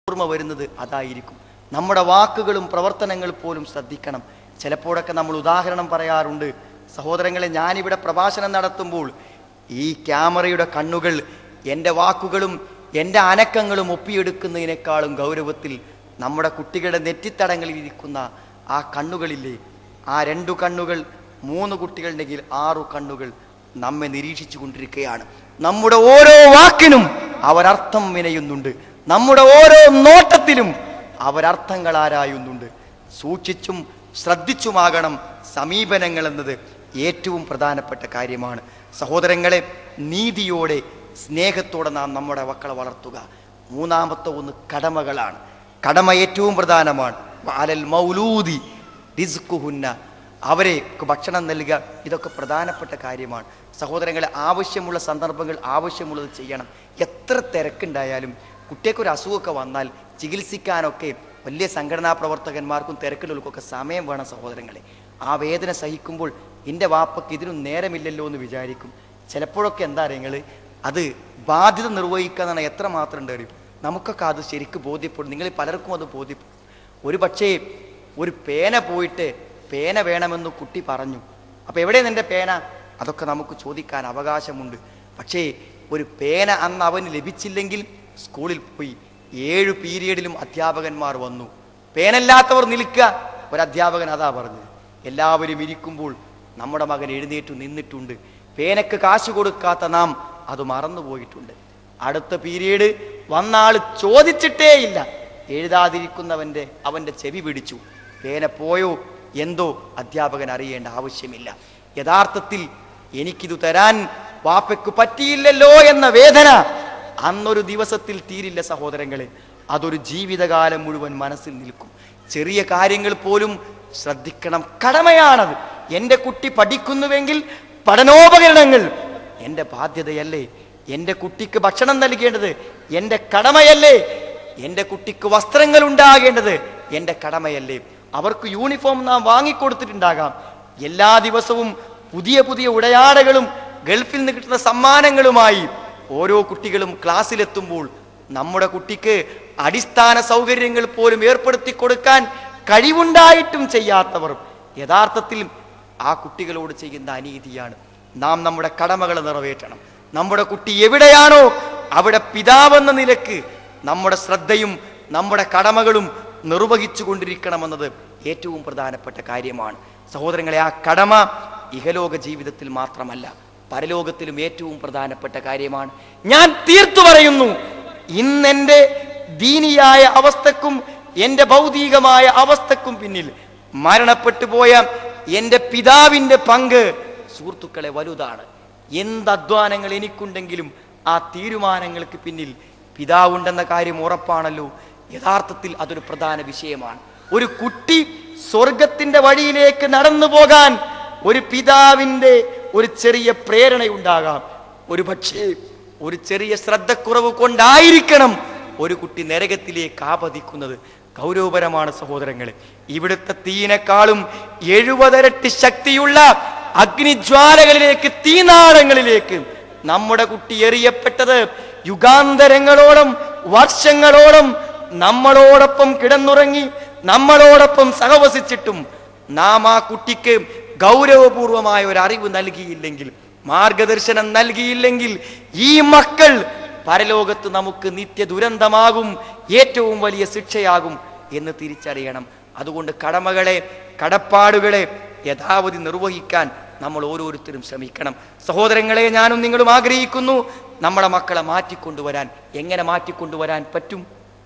ഓർമ്മ വരുന്നത് അതായിരിക്കും നമ്മുടെ വാക്കുകളും പ്രവർത്തനങ്ങൾ പോലും ശ്രദ്ധിക്കണം ചിലപ്പോഴൊക്കെ നമ്മൾ ഉദാഹരണം പറയാറുണ്ട് സഹോദരങ്ങളെ ഞാനിവിടെ പ്രഭാഷണം നടത്തുമ്പോൾ ഈ ക്യാമറയുടെ കണ്ണുകൾ എൻ്റെ വാക്കുകളും എൻ്റെ അനക്കങ്ങളും ഒപ്പിയെടുക്കുന്നതിനേക്കാളും ഗൗരവത്തിൽ നമ്മുടെ കുട്ടികളുടെ നെറ്റിത്തടങ്ങളിൽ ഇരിക്കുന്ന ആ കണ്ണുകളില്ലേ ആ രണ്ടു കണ്ണുകൾ മൂന്ന് കുട്ടികളുണ്ടെങ്കിൽ ആറു കണ്ണുകൾ നമ്മെ നിരീക്ഷിച്ചു കൊണ്ടിരിക്കുകയാണ് നമ്മുടെ ഓരോ വാക്കിനും അവരർത്ഥം വിനയുന്നുണ്ട് നമ്മുടെ ഓരോ നോട്ടത്തിലും അവരർത്ഥങ്ങൾ ആരായുന്നുണ്ട് സൂക്ഷിച്ചും ശ്രദ്ധിച്ചുമാകണം സമീപനങ്ങൾ എന്നത് ഏറ്റവും പ്രധാനപ്പെട്ട കാര്യമാണ് സഹോദരങ്ങളെ നീതിയോടെ സ്നേഹത്തോടെ നാം നമ്മുടെ മക്കളെ വളർത്തുക മൂന്നാമത്തെ ഒന്ന് കടമകളാണ് കടമ ഏറ്റവും പ്രധാനമാണ് അലൽ മൗലൂദി റിസ്കുഹുന്ന അവരെ ഭക്ഷണം നൽകുക ഇതൊക്കെ പ്രധാനപ്പെട്ട കാര്യമാണ് സഹോദരങ്ങളെ ആവശ്യമുള്ള സന്ദർഭങ്ങൾ ആവശ്യമുള്ളത് ചെയ്യണം എത്ര തിരക്കുണ്ടായാലും കുട്ടിയൊക്കെ അസുഖമൊക്കെ വന്നാൽ ചികിത്സിക്കാനൊക്കെ വലിയ സംഘടനാ പ്രവർത്തകന്മാർക്കും തിരക്കുള്ളവർക്കൊക്കെ സമയം വേണം സഹോദരങ്ങളെ ആ വേദന സഹിക്കുമ്പോൾ എൻ്റെ വാപ്പയ്ക്ക് ഇതിനും നേരമില്ലല്ലോ എന്ന് വിചാരിക്കും ചിലപ്പോഴൊക്കെ എന്താ നിങ്ങൾ അത് ബാധ്യത നിർവഹിക്കുക എന്നാണ് എത്ര മാത്രം ഉണ്ട് അറിയും നമുക്കൊക്കെ അത് ശരിക്കും ബോധ്യപ്പെടും നിങ്ങൾ പലർക്കും അത് ബോധ്യപ്പെടും ഒരു പക്ഷേ ഒരു പേന പോയിട്ട് പേന വേണമെന്ന് കുട്ടി പറഞ്ഞു അപ്പൊ എവിടെ നിന്റെ പേന അതൊക്കെ നമുക്ക് ചോദിക്കാൻ അവകാശമുണ്ട് പക്ഷേ ഒരു പേന അന്ന് അവന് ലഭിച്ചില്ലെങ്കിൽ സ്കൂളിൽ പോയി ഏഴ് പീരിയഡിലും അധ്യാപകന്മാർ വന്നു പേനല്ലാത്തവർ നിൽക്കുക ഒരു അധ്യാപകൻ അതാ പറഞ്ഞത് എല്ലാവരും ഇരിക്കുമ്പോൾ നമ്മുടെ മകൻ എഴുന്നേറ്റു നിന്നിട്ടുണ്ട് പേനക്ക് കാശ് കൊടുക്കാത്ത നാം അത് മറന്നുപോയിട്ടുണ്ട് അടുത്ത പീരീഡ് വന്നാൾ ചോദിച്ചിട്ടേ ഇല്ല എഴുതാതിരിക്കുന്നവന്റെ അവന്റെ ചെവി പിടിച്ചു പേന പോയോ എന്തോ അധ്യാപകൻ അറിയേണ്ട ആവശ്യമില്ല യഥാർത്ഥത്തിൽ എനിക്കിത് തരാൻ വാപ്പയ്ക്ക് പറ്റിയില്ലല്ലോ എന്ന വേദന അന്നൊരു ദിവസത്തിൽ തീരില്ല സഹോദരങ്ങളെ അതൊരു ജീവിതകാലം മുഴുവൻ മനസ്സിൽ നിൽക്കും ചെറിയ കാര്യങ്ങൾ പോലും ശ്രദ്ധിക്കണം കടമയാണത് എൻ്റെ കുട്ടി പഠിക്കുന്നുവെങ്കിൽ പഠനോപകരണങ്ങൾ എൻ്റെ ബാധ്യതയല്ലേ എൻ്റെ കുട്ടിക്ക് ഭക്ഷണം നൽകേണ്ടത് എൻ്റെ കടമയല്ലേ എൻ്റെ കുട്ടിക്ക് വസ്ത്രങ്ങൾ ഉണ്ടാകേണ്ടത് എൻ്റെ കടമയല്ലേ അവർക്ക് യൂണിഫോം നാം വാങ്ങിക്കൊടുത്തിട്ടുണ്ടാകാം എല്ലാ ദിവസവും പുതിയ പുതിയ ഉടയാടകളും ഗൾഫിൽ നിന്ന് കിട്ടുന്ന സമ്മാനങ്ങളുമായി ഓരോ കുട്ടികളും ക്ലാസ്സിലെത്തുമ്പോൾ നമ്മുടെ കുട്ടിക്ക് അടിസ്ഥാന സൗകര്യങ്ങൾ പോലും ഏർപ്പെടുത്തി കൊടുക്കാൻ കഴിവുണ്ടായിട്ടും ചെയ്യാത്തവർ യഥാർത്ഥത്തിൽ ആ കുട്ടികളോട് ചെയ്യുന്ന അനീതിയാണ് നാം നമ്മുടെ കടമകൾ നിറവേറ്റണം നമ്മുടെ കുട്ടി എവിടെയാണോ അവിടെ പിതാവെന്ന നിലക്ക് നമ്മുടെ ശ്രദ്ധയും നമ്മുടെ കടമകളും നിർവഹിച്ചു കൊണ്ടിരിക്കണമെന്നത് ഏറ്റവും പ്രധാനപ്പെട്ട കാര്യമാണ് സഹോദരങ്ങളെ ആ കടമ ഇഹലോക ജീവിതത്തിൽ മാത്രമല്ല പരലോകത്തിലും ഏറ്റവും പ്രധാനപ്പെട്ട കാര്യമാണ് ഞാൻ തീർത്തു പറയുന്നു ഇന്നെന്റെ ദീനിയായ അവസ്ഥക്കും എൻ്റെ ഭൗതികമായ അവസ്ഥക്കും പിന്നിൽ മരണപ്പെട്ടു പോയ എൻ്റെ പിതാവിൻ്റെ പങ്ക് സുഹൃത്തുക്കളെ വലുതാണ് എന്ത് അധ്വാനങ്ങൾ എനിക്കുണ്ടെങ്കിലും ആ തീരുമാനങ്ങൾക്ക് പിന്നിൽ പിതാവുണ്ടെന്ന കാര്യം ഉറപ്പാണല്ലോ യഥാർത്ഥത്തിൽ അതൊരു പ്രധാന വിഷയമാണ് ഒരു കുട്ടി സ്വർഗത്തിന്റെ വഴിയിലേക്ക് നടന്നു പോകാൻ ഒരു പിതാവിൻ്റെ ഒരു ചെറിയ പ്രേരണയുണ്ടാകാം ഒരു പക്ഷേ ഒരു ചെറിയ ശ്രദ്ധക്കുറവ് കൊണ്ടായിരിക്കണം ഒരു കുട്ടി നരകത്തിലേക്ക് ആപതിക്കുന്നത് ഗൗരവപരമാണ് സഹോദരങ്ങളെ ഇവിടുത്തെ തീനേക്കാളും എഴുപതരട്ടി ശക്തിയുള്ള അഗ്നിജ്വാലകളിലേക്ക് തീനാളങ്ങളിലേക്ക് നമ്മുടെ കുട്ടി എറിയപ്പെട്ടത് യുഗാന്തരങ്ങളോളം വർഷങ്ങളോളം നമ്മളോടൊപ്പം കിടന്നുറങ്ങി നമ്മളോടൊപ്പം സഹവസിച്ചിട്ടും നാം ആ കുട്ടിക്ക് ഗൗരവപൂർവമായ ഒരു അറിവ് നൽകിയില്ലെങ്കിൽ മാർഗദർശനം നൽകിയില്ലെങ്കിൽ ഈ മക്കൾ പരലോകത്ത് നമുക്ക് നിത്യ ദുരന്തമാകും ഏറ്റവും വലിയ ശിക്ഷയാകും എന്ന് തിരിച്ചറിയണം അതുകൊണ്ട് കടമകളെ കടപ്പാടുകളെ യഥാവധി നിർവഹിക്കാൻ നമ്മൾ ഓരോരുത്തരും ശ്രമിക്കണം സഹോദരങ്ങളെ ഞാനും നിങ്ങളും ആഗ്രഹിക്കുന്നു നമ്മുടെ മക്കളെ മാറ്റിക്കൊണ്ടുവരാൻ എങ്ങനെ മാറ്റിക്കൊണ്ടുവരാൻ പറ്റും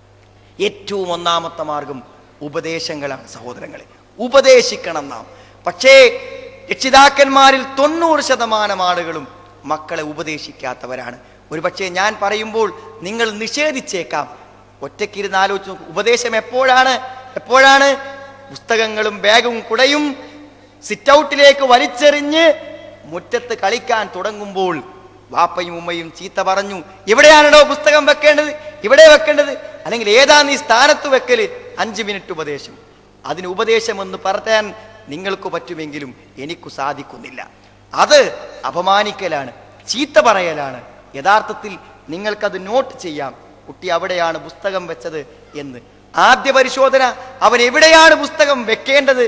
ഏറ്റവും ഒന്നാമത്തെ മാർഗം ഉപദേശങ്ങളാണ് സഹോദരങ്ങളെ ഉപദേശിക്കണം നാം പക്ഷേ രക്ഷിതാക്കന്മാരിൽ തൊണ്ണൂറ് ശതമാനം ആളുകളും മക്കളെ ഉപദേശിക്കാത്തവരാണ് ഒരുപക്ഷെ ഞാൻ പറയുമ്പോൾ നിങ്ങൾ നിഷേധിച്ചേക്കാം ഒറ്റയ്ക്കിരുന്ന് ആലോചിച്ച് നോക്കൂ ഉപദേശം എപ്പോഴാണ് എപ്പോഴാണ് പുസ്തകങ്ങളും ബാഗും കുടയും സിറ്റ് ഔട്ടിലേക്ക് വലിച്ചെറിഞ്ഞ് മുറ്റത്ത് കളിക്കാൻ തുടങ്ങുമ്പോൾ വാപ്പയും ഉമ്മയും ചീത്ത പറഞ്ഞു എവിടെയാണോ പുസ്തകം വെക്കേണ്ടത് ഇവിടെ വെക്കേണ്ടത് അല്ലെങ്കിൽ ഏതാ നീ സ്ഥാനത്ത് വെക്കല് അഞ്ച് മിനിറ്റ് ഉപദേശം അതിന് ഉപദേശം എന്ന് പറയാൻ നിങ്ങൾക്ക് പറ്റുമെങ്കിലും എനിക്ക് സാധിക്കുന്നില്ല അത് അപമാനിക്കലാണ് ചീത്ത പറയലാണ് യഥാർത്ഥത്തിൽ നിങ്ങൾക്കത് നോട്ട് ചെയ്യാം കുട്ടി അവിടെയാണ് പുസ്തകം വെച്ചത് എന്ന് ആദ്യ പരിശോധന അവൻ എവിടെയാണ് പുസ്തകം വെക്കേണ്ടത്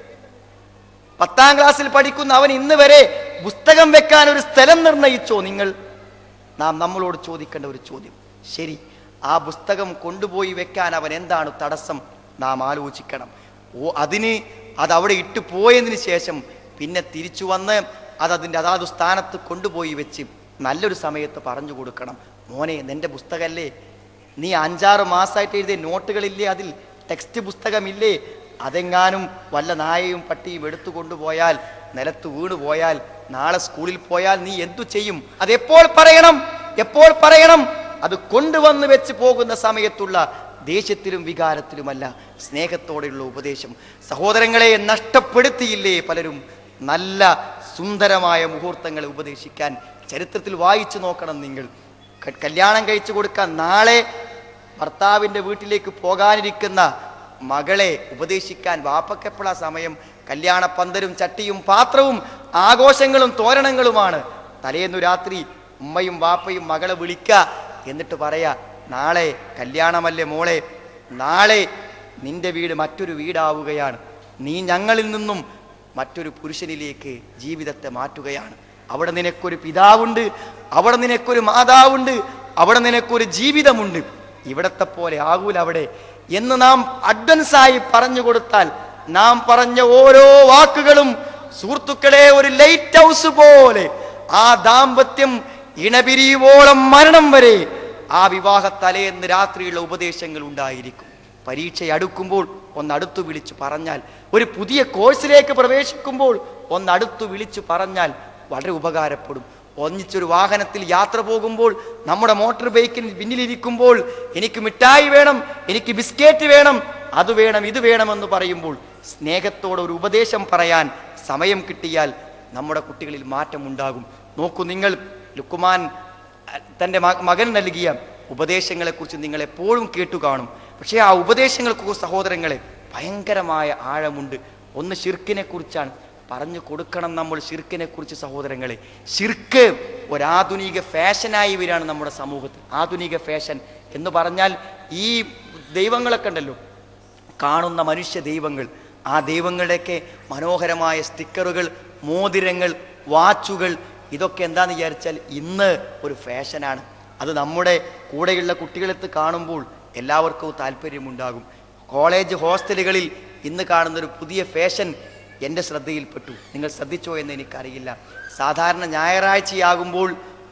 പത്താം ക്ലാസ്സിൽ പഠിക്കുന്ന അവൻ ഇന്ന് വരെ പുസ്തകം വെക്കാൻ ഒരു സ്ഥലം നിർണയിച്ചോ നിങ്ങൾ നാം നമ്മളോട് ചോദിക്കേണ്ട ഒരു ചോദ്യം ശരി ആ പുസ്തകം കൊണ്ടുപോയി വെക്കാൻ അവൻ എന്താണ് തടസ്സം നാം ആലോചിക്കണം ഓ അതിന് അത് അവിടെ ഇട്ടു പോയതിന് ശേഷം പിന്നെ തിരിച്ചു വന്ന് അത് അതിൻ്റെ അതാത് സ്ഥാനത്ത് കൊണ്ടുപോയി വെച്ച് നല്ലൊരു സമയത്ത് പറഞ്ഞു കൊടുക്കണം മോനെ നിന്റെ പുസ്തകമല്ലേ നീ അഞ്ചാറ് മാസമായിട്ട് എഴുതിയ നോട്ടുകളില്ലേ അതിൽ ടെക്സ്റ്റ് പുസ്തകമില്ലേ അതെങ്ങാനും വല്ല നായയും പട്ടിയും എടുത്തു കൊണ്ടുപോയാൽ നിലത്ത് വീണു പോയാൽ നാളെ സ്കൂളിൽ പോയാൽ നീ എന്തു ചെയ്യും അതെപ്പോൾ പറയണം എപ്പോൾ പറയണം അത് കൊണ്ടുവന്ന് വെച്ച് പോകുന്ന സമയത്തുള്ള ദേഷ്യത്തിലും വികാരത്തിലുമല്ല സ്നേഹത്തോടെയുള്ള ഉപദേശം സഹോദരങ്ങളെ നഷ്ടപ്പെടുത്തിയില്ലേ പലരും നല്ല സുന്ദരമായ മുഹൂർത്തങ്ങളെ ഉപദേശിക്കാൻ ചരിത്രത്തിൽ വായിച്ചു നോക്കണം നിങ്ങൾ ക- കല്യാണം കഴിച്ചു കൊടുക്കാൻ നാളെ ഭർത്താവിൻ്റെ വീട്ടിലേക്ക് പോകാനിരിക്കുന്ന മകളെ ഉപദേശിക്കാൻ വാപ്പക്കെപ്പോഴാ സമയം കല്യാണ പന്തലും ചട്ടിയും പാത്രവും ആഘോഷങ്ങളും തോരണങ്ങളുമാണ് തലേന്നു രാത്രി ഉമ്മയും വാപ്പയും മകളെ വിളിക്കുക എന്നിട്ട് പറയാ നാളെ കല്യാണമല്ലേ മോളെ നാളെ നിന്റെ വീട് മറ്റൊരു വീടാവുകയാണ് നീ ഞങ്ങളിൽ നിന്നും മറ്റൊരു പുരുഷനിലേക്ക് ജീവിതത്തെ മാറ്റുകയാണ് അവിടെ നിനക്കൊരു പിതാവുണ്ട് അവിടെ നിനക്കൊരു മാതാവുണ്ട് അവിടെ നിനക്കൊരു ജീവിതമുണ്ട് ഇവിടത്തെ പോലെ ആകൂല അവിടെ എന്ന് നാം അഡ്വൻസായി പറഞ്ഞു കൊടുത്താൽ നാം പറഞ്ഞ ഓരോ വാക്കുകളും സുഹൃത്തുക്കളെ ഒരു ലൈറ്റ് ഹൗസ് പോലെ ആ ദാമ്പത്യം ഇണപിരിയുവോളം മരണം വരെ ആ വിവാഹ തലേന്ന് രാത്രിയുള്ള ഉപദേശങ്ങൾ ഉണ്ടായിരിക്കും പരീക്ഷ അടുക്കുമ്പോൾ ഒന്ന് അടുത്തു വിളിച്ചു പറഞ്ഞാൽ ഒരു പുതിയ കോഴ്സിലേക്ക് പ്രവേശിക്കുമ്പോൾ ഒന്ന് അടുത്തു വിളിച്ചു പറഞ്ഞാൽ വളരെ ഉപകാരപ്പെടും ഒന്നിച്ചൊരു വാഹനത്തിൽ യാത്ര പോകുമ്പോൾ നമ്മുടെ മോട്ടോർ ബൈക്കിന് പിന്നിലിരിക്കുമ്പോൾ എനിക്ക് മിഠായി വേണം എനിക്ക് ബിസ്ക്കറ്റ് വേണം അത് വേണം ഇത് വേണമെന്ന് പറയുമ്പോൾ സ്നേഹത്തോടെ ഒരു ഉപദേശം പറയാൻ സമയം കിട്ടിയാൽ നമ്മുടെ കുട്ടികളിൽ മാറ്റമുണ്ടാകും നോക്കൂ നിങ്ങൾ ലുക്കുമാൻ അഹ്, തൻ്റെ മ- മകൻ നൽകിയ ഉപദേശങ്ങളെക്കുറിച്ച് നിങ്ങൾ എപ്പോഴും കേട്ടു കാണും പക്ഷേ ആ ഉപദേശങ്ങൾക്ക് സഹോദരങ്ങളെ ഭയങ്കരമായ ആഴമുണ്ട് ഒന്ന് ഷിർക്കിനെ കുറിച്ചാണ് പറഞ്ഞു കൊടുക്കണം നമ്മൾ ഷിർക്കിനെ കുറിച്ച് സഹോദരങ്ങളെ ഷിർക്ക് ഒരാധുനിക ഫാഷനായി വരികയാണ് നമ്മുടെ സമൂഹത്തിൽ ആധുനിക ഫാഷൻ എന്ന് പറഞ്ഞാൽ ഈ ദൈവങ്ങളൊക്കെ ഉണ്ടല്ലോ കാണുന്ന മനുഷ്യ ദൈവങ്ങൾ ആ ദൈവങ്ങളുടെയൊക്കെ മനോഹരമായ സ്റ്റിക്കറുകൾ മോതിരങ്ങൾ വാച്ചുകൾ ഇതൊക്കെ എന്താന്ന് വിചാരിച്ചാൽ ഇന്ന് ഒരു ഫാഷനാണ് അത് നമ്മുടെ കൂടെയുള്ള കുട്ടികളെടുത്ത് കാണുമ്പോൾ എല്ലാവർക്കും താല്പര്യമുണ്ടാകും കോളേജ് ഹോസ്റ്റലുകളിൽ ഇന്ന് കാണുന്ന ഒരു പുതിയ ഫാഷൻ എൻ്റെ ശ്രദ്ധയിൽപ്പെട്ടു നിങ്ങൾ ശ്രദ്ധിച്ചോ എന്ന് എനിക്കറിയില്ല സാധാരണ ഞായറാഴ്ചയാകുമ്പോൾ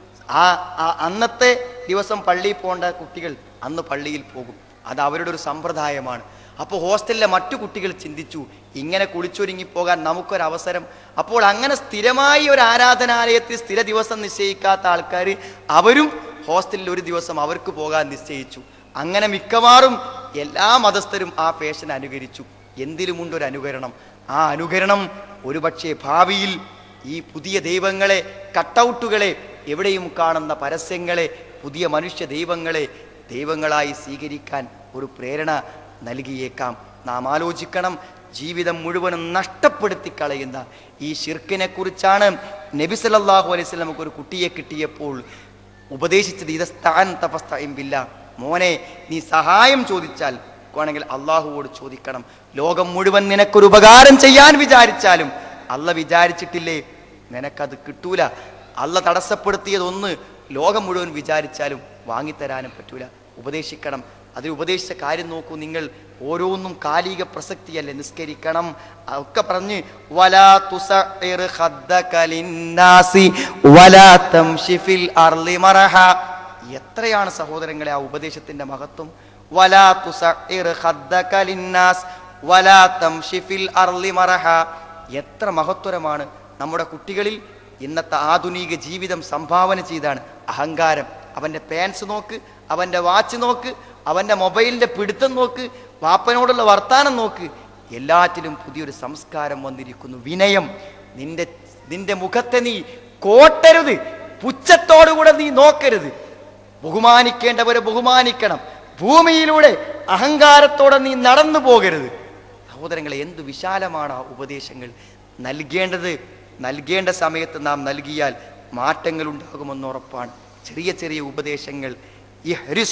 ആ ആ അന്നത്തെ ദിവസം പള്ളിയിൽ പോകേണ്ട കുട്ടികൾ അന്ന് പള്ളിയിൽ പോകും അത് അവരുടെ ഒരു സമ്പ്രദായമാണ് അപ്പോൾ ഹോസ്റ്റലിലെ മറ്റു കുട്ടികൾ ചിന്തിച്ചു ഇങ്ങനെ കുളിച്ചൊരുങ്ങി പോകാൻ നമുക്കൊരവസരം അപ്പോൾ അങ്ങനെ സ്ഥിരമായി ഒരു ആരാധനാലയത്തിൽ സ്ഥിര ദിവസം നിശ്ചയിക്കാത്ത ആൾക്കാർ അവരും ഹോസ്റ്റലിൽ ഒരു ദിവസം അവർക്ക് പോകാൻ നിശ്ചയിച്ചു അങ്ങനെ മിക്കവാറും എല്ലാ മതസ്ഥരും ആ ഫാഷൻ അനുകരിച്ചു എന്തിലുമുണ്ട് ഒരു അനുകരണം ആ അനുകരണം ഒരുപക്ഷെ ഭാവിയിൽ ഈ പുതിയ ദൈവങ്ങളെ കട്ടൗട്ടുകളെ എവിടെയും കാണുന്ന പരസ്യങ്ങളെ പുതിയ മനുഷ്യ ദൈവങ്ങളെ ദൈവങ്ങളായി സ്വീകരിക്കാൻ ഒരു പ്രേരണ നൽകിയേക്കാം നാം ആലോചിക്കണം ജീവിതം മുഴുവനും നഷ്ടപ്പെടുത്തി കളയുന്ന ഈ ഷിർക്കിനെ കുറിച്ചാണ് നബി സല്ലല്ലാഹു അലൈഹി വസല്ലം നമുക്ക് ഒരു കുട്ടിയെ കിട്ടിയപ്പോൾ ഉപദേശിച്ചത് ഇതസ്ഥാൻ തപസ്തയില്ല മോനെ നീ സഹായം ചോദിച്ചാൽ ആണെങ്കിൽ അള്ളാഹുവോട് ചോദിക്കണം ലോകം മുഴുവൻ നിനക്കൊരു ഉപകാരം ചെയ്യാൻ വിചാരിച്ചാലും അല്ല വിചാരിച്ചിട്ടില്ലേ നിനക്കത് കിട്ടൂല അല്ല തടസ്സപ്പെടുത്തിയതൊന്ന് ലോകം മുഴുവൻ വിചാരിച്ചാലും വാങ്ങിത്തരാനും പറ്റൂല ഉപദേശിക്കണം അതിൽ ഉപദേശിച്ച കാര്യം നോക്കൂ നിങ്ങൾ ഓരോന്നും കാലിക പ്രസക്തിയല്ലേ നിസ്കരിക്കണം ഒക്കെ പറഞ്ഞ് വലാ തുസഇർ ഖദ്ദക ലിന്നാസി വലാ തംശി ഫിൽ അർളി മറഹ എത്രയാണ് സഹോദരങ്ങളെ ആ ഉപദേശത്തിന്റെ മഹത്വം വലാ തുസഇർ ഖദ്ദക ലിന്നാസ് വലാ തംശി ഫിൽ അർളി മറഹ എത്ര മഹത്വരമാണ് നമ്മുടെ കുട്ടികളിൽ ഇന്നത്തെ ആധുനിക ജീവിതം സംഭാവന ചെയ്താണ് അഹങ്കാരം അവൻ്റെ പാൻസ് നോക്ക് അവൻ്റെ വാച്ച് നോക്ക് അവൻ്റെ മൊബൈലിൻ്റെ പിടുത്തം നോക്ക് വാപ്പനോടുള്ള വർത്താനം നോക്ക് എല്ലാറ്റിലും പുതിയൊരു സംസ്കാരം വന്നിരിക്കുന്നു വിനയം നിന്റെ നിന്റെ മുഖത്തെ നീ കോട്ടരുത് പുച്ഛത്തോടുകൂടെ നീ നോക്കരുത് ബഹുമാനിക്കേണ്ടവരെ ബഹുമാനിക്കണം ഭൂമിയിലൂടെ അഹങ്കാരത്തോടെ നീ നടന്നു പോകരുത് സഹോദരങ്ങളെ എന്ത് വിശാലമാണ് ആ ഉപദേശങ്ങൾ നൽകേണ്ടത് നൽകേണ്ട സമയത്ത് നാം നൽകിയാൽ മാറ്റങ്ങൾ ഉണ്ടാകുമെന്ന് ഉറപ്പാണ് ചെറിയ ചെറിയ ഉപദേശങ്ങൾ ഇഹ്രിസ്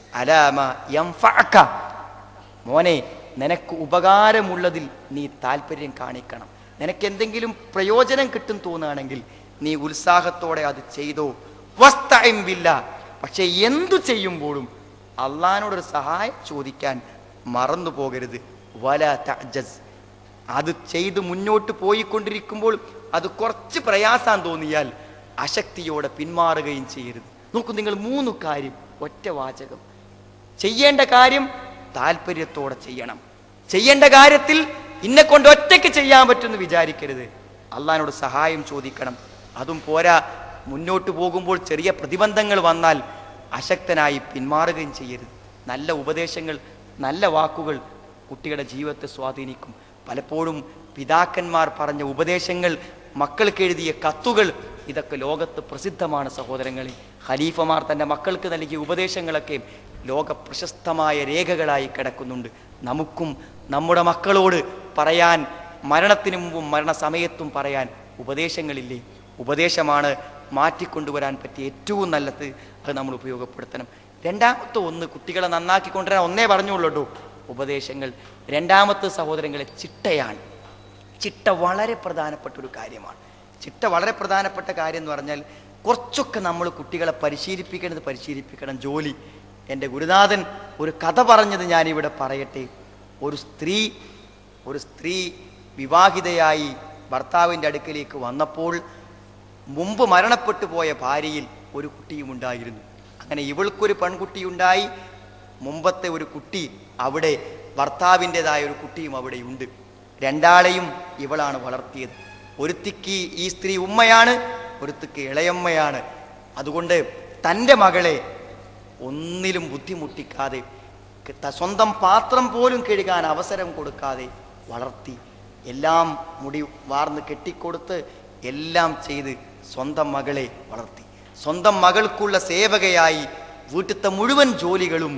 അലാമ യംഫഅക മോനെ നിനക്ക് ഉപകാരമുള്ളതിൽ നീ താല്പര്യം കാണിക്കണം നിനക്ക് എന്തെങ്കിലും പ്രയോജനം കിട്ടും തോന്നുകയാണെങ്കിൽ നീ ഉത്സാഹത്തോടെ അത് ചെയ്തോ വസ്തഇം ബില്ലാ പക്ഷെ എന്തു ചെയ്യുമ്പോഴും അള്ളഹാനോടൊരു സഹായം ചോദിക്കാൻ മറന്നു പോകരുത് വല തഅജസ് അത് ചെയ്ത് മുന്നോട്ട് പോയിക്കൊണ്ടിരിക്കുമ്പോൾ അത് കുറച്ച് പ്രയാസം തോന്നിയാൽ അശക്തിയോടെ പിന്മാറുകയും ചെയ്യരുത് നോക്കൂ നിങ്ങൾ മൂന്ന് കാര്യം ഒറ്റ വാചകം ചെയ്യേണ്ട കാര്യം താല്പര്യത്തോടെ ചെയ്യണം ചെയ്യേണ്ട കാര്യത്തിൽ ഇന്നെ കൊണ്ട് ഒറ്റയ്ക്ക് ചെയ്യാൻ പറ്റുമെന്ന് വിചാരിക്കരുത് അള്ളഹാനോട് സഹായം ചോദിക്കണം അതും പോരാ മുന്നോട്ട് പോകുമ്പോൾ ചെറിയ പ്രതിബന്ധങ്ങൾ വന്നാൽ അശക്തനായി പിന്മാറുകയും ചെയ്യരുത് നല്ല ഉപദേശങ്ങൾ നല്ല വാക്കുകൾ കുട്ടികളുടെ ജീവിതത്തെ സ്വാധീനിക്കും പലപ്പോഴും പിതാക്കന്മാർ പറഞ്ഞ ഉപദേശങ്ങൾ മക്കൾക്ക് എഴുതിയ കത്തുകൾ ഇതൊക്കെ ലോകത്ത് പ്രസിദ്ധമാണ് സഹോദരങ്ങളെ ഖലീഫമാർ തൻ്റെ മക്കൾക്ക് നൽകിയ ഉപദേശങ്ങളൊക്കെ ലോക പ്രശസ്തമായ രേഖകളായി കിടക്കുന്നുണ്ട് നമുക്കും നമ്മുടെ മക്കളോട് പറയാൻ മരണത്തിന് മുമ്പും മരണസമയത്തും പറയാൻ ഉപദേശങ്ങളില്ലേ ഉപദേശമാണ് മാറ്റിക്കൊണ്ടുവരാൻ പറ്റിയ ഏറ്റവും നല്ലത് അത് നമ്മൾ ഉപയോഗപ്പെടുത്തണം രണ്ടാമത്തെ ഒന്ന് കുട്ടികളെ നന്നാക്കി കൊണ്ടുവരാൻ ഒന്നേ പറഞ്ഞുള്ളൂ കേട്ടോ ഉപദേശങ്ങൾ രണ്ടാമത്തെ സഹോദരങ്ങളെ ചിട്ടയാണ് ചിട്ട വളരെ പ്രധാനപ്പെട്ട ഒരു കാര്യമാണ് ചിട്ട വളരെ പ്രധാനപ്പെട്ട കാര്യം എന്ന് പറഞ്ഞാൽ കുറച്ചൊക്കെ നമ്മൾ കുട്ടികളെ പരിശീലിപ്പിക്കേണ്ടത് പരിശീലിപ്പിക്കണം ജോലി എൻ്റെ ഗുരുനാഥൻ ഒരു കഥ പറഞ്ഞത് ഞാനിവിടെ പറയട്ടെ ഒരു സ്ത്രീ ഒരു സ്ത്രീ വിവാഹിതയായി ഭർത്താവിൻ്റെ അടുക്കലേക്ക് വന്നപ്പോൾ മുമ്പ് മരണപ്പെട്ടു പോയ ഭാര്യയിൽ ഒരു കുട്ടിയും ഉണ്ടായിരുന്നു അങ്ങനെ ഇവൾക്കൊരു പെൺകുട്ടിയുണ്ടായി മുമ്പത്തെ ഒരു കുട്ടി അവിടെ ഭർത്താവിൻ്റെതായ ഒരു കുട്ടിയും അവിടെയുണ്ട് രണ്ടാളെയും ഇവളാണ് വളർത്തിയത് ഒരുത്തിക്ക് ഈ സ്ത്രീ ഉമ്മയാണ് ഒരുത്തിക്ക് ഇളയമ്മയാണ് അതുകൊണ്ട് തൻ്റെ മകളെ ഒന്നിലും ബുദ്ധിമുട്ടിക്കാതെ ത- സ്വന്തം പാത്രം പോലും കഴുകാൻ അവസരം കൊടുക്കാതെ വളർത്തി എല്ലാം മുടി വാർന്ന് കെട്ടിക്കൊടുത്ത് എല്ലാം ചെയ്ത് സ്വന്തം മകളെ വളർത്തി സ്വന്തം മകൾക്കുള്ള സേവകയായി വീട്ടിലത്തെ മുഴുവൻ ജോലികളും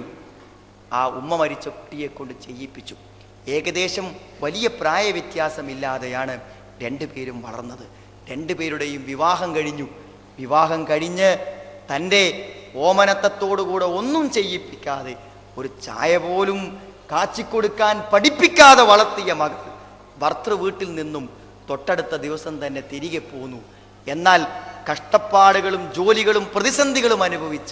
ആ ഉമ്മ മരിച്ച കുട്ടിയെ കൊണ്ട് ചെയ്യിപ്പിച്ചു ഏകദേശം വലിയ പ്രായ വ്യത്യാസമില്ലാതെയാണ് രണ്ടുപേരും വളർന്നത് രണ്ടുപേരുടെയും വിവാഹം കഴിഞ്ഞു വിവാഹം കഴിഞ്ഞ് തൻ്റെ ഓമനത്തത്തോടുകൂടെ ഒന്നും ചെയ്യിപ്പിക്കാതെ ഒരു ചായ പോലും കാച്ചിക്കൊടുക്കാൻ പഠിപ്പിക്കാതെ വളർത്തിയ മകൾ ഭർത്തൃ വീട്ടിൽ നിന്നും തൊട്ടടുത്ത ദിവസം തന്നെ തിരികെ പോന്നു എന്നാൽ കഷ്ടപ്പാടുകളും ജോലികളും പ്രതിസന്ധികളും അനുഭവിച്ച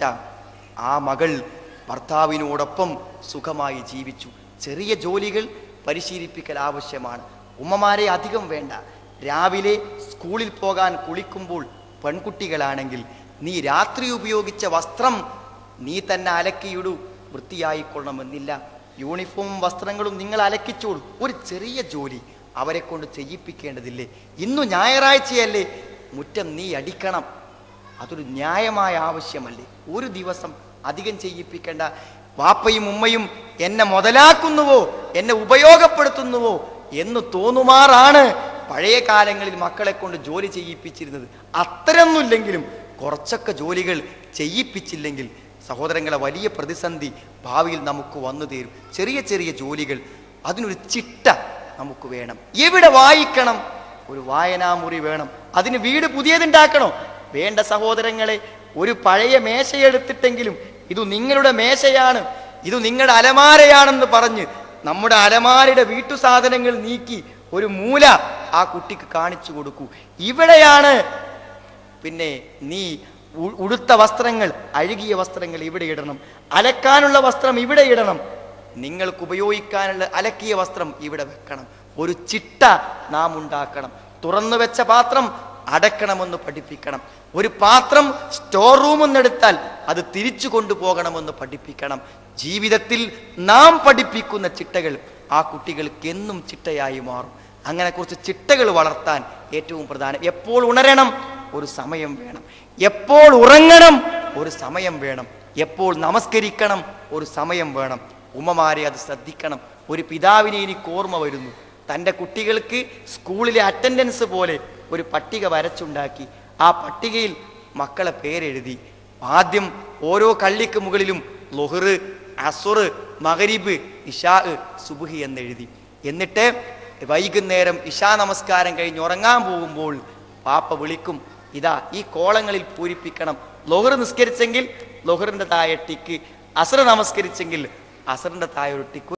ആ മകൾ ഭർത്താവിനോടൊപ്പം സുഖമായി ജീവിച്ചു ചെറിയ ജോലികൾ പരിശീലിപ്പിക്കൽ ആവശ്യമാണ് ഉമ്മമാരെ അധികം വേണ്ട രാവിലെ സ്കൂളിൽ പോകാൻ കുളിക്കുമ്പോൾ പെൺകുട്ടികളാണെങ്കിൽ നീ രാത്രി ഉപയോഗിച്ച വസ്ത്രം നീ തന്നെ അലക്കിയിടൂ വൃത്തിയായിക്കൊള്ളണമെന്നില്ല യൂണിഫോമും വസ്ത്രങ്ങളും നിങ്ങൾ അലക്കിച്ചോളൂ ഒരു ചെറിയ ജോലി അവരെ കൊണ്ട് ചെയ്യിപ്പിക്കേണ്ടതില്ലേ ഇന്നു ഞായറാഴ്ചയല്ലേ മുറ്റം നീ അടിക്കണം അതൊരു ന്യായമായ ആവശ്യമല്ലേ ഒരു ദിവസം അധികം ചെയ്യിപ്പിക്കേണ്ട വാപ്പയും ഉമ്മയും എന്നെ മുതലാക്കുന്നുവോ എന്നെ ഉപയോഗപ്പെടുത്തുന്നുവോ എന്ന് തോന്നുമാറാണ് പഴയ കാലങ്ങളിൽ മക്കളെ കൊണ്ട് ജോലി ചെയ്യിപ്പിച്ചിരുന്നത് അത്തരമൊന്നുമില്ലെങ്കിലും കുറച്ചൊക്കെ ജോലികൾ ചെയ്യിപ്പിച്ചില്ലെങ്കിൽ സഹോദരങ്ങളെ വലിയ പ്രതിസന്ധി ഭാവിയിൽ നമുക്ക് വന്നു തീരും ചെറിയ ചെറിയ ജോലികൾ അതിനൊരു ചിട്ട നമുക്ക് വേണം എവിടെ വായിക്കണം ഒരു വായനാമുറി വേണം അതിന് വീട് പുതിയതുണ്ടാക്കണോ വേണ്ട സഹോദരങ്ങളെ ഒരു പഴയ മേശയെടുത്തിട്ടെങ്കിലും ഇത് നിങ്ങളുടെ മേശയാണ് ഇത് നിങ്ങളുടെ അലമാരയാണെന്ന് പറഞ്ഞ് നമ്മുടെ അലമാരയുടെ വീട്ടു സാധനങ്ങൾ നീക്കി ഒരു മൂല ആ കുട്ടിക്ക് കാണിച്ചു കൊടുക്കൂ ഇവിടെയാണ് പിന്നെ നീ ഉ- ഉടുത്ത വസ്ത്രങ്ങൾ അഴുകിയ വസ്ത്രങ്ങൾ ഇവിടെ ഇടണം അലക്കാനുള്ള വസ്ത്രം ഇവിടെ ഇടണം നിങ്ങൾക്ക് ഉപയോഗിക്കാനുള്ള അലക്കിയ വസ്ത്രം ഇവിടെ വെക്കണം ഒരു ചിട്ട നാം ഉണ്ടാക്കണം തുറന്നു വെച്ച പാത്രം അടക്കണമെന്ന് പഠിപ്പിക്കണം ഒരു പാത്രം സ്റ്റോർ റൂമെന്ന് എടുത്താൽ അത് തിരിച്ചു കൊണ്ടുപോകണമെന്ന് പഠിപ്പിക്കണം ജീവിതത്തിൽ നാം പഠിപ്പിക്കുന്ന ചിട്ടകൾ ആ കുട്ടികൾക്ക് എന്നും ചിട്ടയായി മാറും അങ്ങനെ കുറച്ച് ചിട്ടകൾ വളർത്താൻ ഏറ്റവും പ്രധാനം എപ്പോൾ ഉണരണം ഒരു സമയം വേണം എപ്പോൾ ഉറങ്ങണം ഒരു സമയം വേണം എപ്പോൾ നമസ്കരിക്കണം ഒരു സമയം വേണം ഉമ്മമാരെ അത് ശ്രദ്ധിക്കണം ഒരു പിതാവിനെ എനിക്ക് ഓർമ്മ വരുന്നു തൻ്റെ കുട്ടികൾക്ക് സ്കൂളിലെ അറ്റൻഡൻസ് പോലെ ഒരു പട്ടിക വരച്ചുണ്ടാക്കി ആ പട്ടികയിൽ മക്കളെ പേരെഴുതി ആദ്യം ഓരോ കള്ളിക്ക് മുകളിലും ലൊഹറ് അസുറ് മഗരിബ് ഇഷാ സുബുഹി എന്നെഴുതി എന്നിട്ട് വൈകുന്നേരം ഇഷാ നമസ്കാരം കഴിഞ്ഞ് ഉറങ്ങാൻ പോകുമ്പോൾ പാപ്പ വിളിക്കും ഇതാ ഈ കോളങ്ങളിൽ പൂരിപ്പിക്കണം ലൊഹർ നിസ്കരിച്ചെങ്കിൽ ലൊഹറിൻ്റെ താഴെ ടിക്ക് അസർ നമസ്കരിച്ചെങ്കിൽ അസറിന്റെ താഴെ ഒരു ടിക്കു